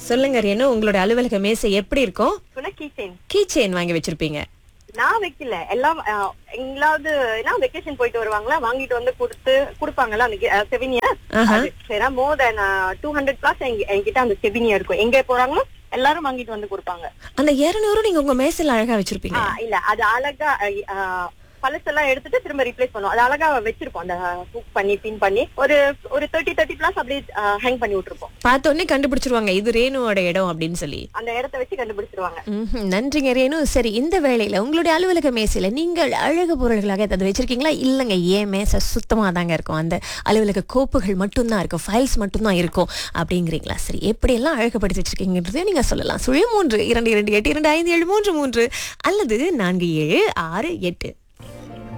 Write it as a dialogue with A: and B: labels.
A: சொல்லுங்க ரேணு உங்களோட அலுவலக மேசை எப்படி இருக்கும்
B: சொன்ன கீ செயின்
A: கீ செயின் வாங்கி வச்சிருப்பீங்க
B: நான் வைக்கல எல்லாம் அஹ், எங்களாவது வெக்கேஷன் போயிட்டு வருவாங்களா வாங்கிட்டு வந்து கொடுத்து கொடுப்பாங்கல்ல அந்த செவினியா
A: ஆஹா.
B: சரி more than two hundred plus என்கிட்ட அந்த செவினியா இருக்கும் எங்க போறாங்களோ எல்லாரும் வாங்கிட்டு வந்து கொடுப்பாங்க
A: அந்த இருநூறு நீங்க உங்க மேசையில அழகா வச்சிருப்பீங்க
B: ஆ, இல்ல அது அழகா அஹ், அஹ், பழசெல்லாம் எடுத்துட்டு திரும்ப ரீப்ளேஸ் பண்ணுவோம் அது அழகா வச்சிருப்போம் அந்த ஹூக் பண்ணி பின் பண்ணி ஒரு ஒரு தேர்ட்டி தேர்ட்டி பிளஸ் அப்படியே ஹேங் பண்ணி விட்டுருப்போம்
A: பார்த்த உடனே கண்டுபிடிச்சிருவாங்க இது ரேணுவோட இடம் அப்படின்னு சொல்லி
B: அந்த இடத்த வச்சு கண்டுபிடிச்சிருவாங்க
A: ம்ஹும். நன்றிங்க ரேணு சரி இந்த வேளையில உங்களுடைய அலுவலக மேசையில நீங்கள் அழகு பொருள்களாக ஏதாவது வச்சிருக்கீங்களா இல்லைங்க ஏன் மேசை சுத்தமா தாங்க இருக்கும் அந்த அலுவலக கோப்புகள் மட்டும்தான் இருக்கும் ஃபைல்ஸ் மட்டும்தான் இருக்கும் அப்படிங்கிறீங்களா சரி எப்படியெல்லாம் அழகுபடுத்தி வச்சிருக்கீங்கன்றதையும் நீங்க சொல்லலாம் சுழி மூன்று இரண்டு இரண்டு எட்டு இரண்டு ஐந்து ஏழு மூன்று மூன்று அல்லது நான்கு ஏழு ஆறு எட்டு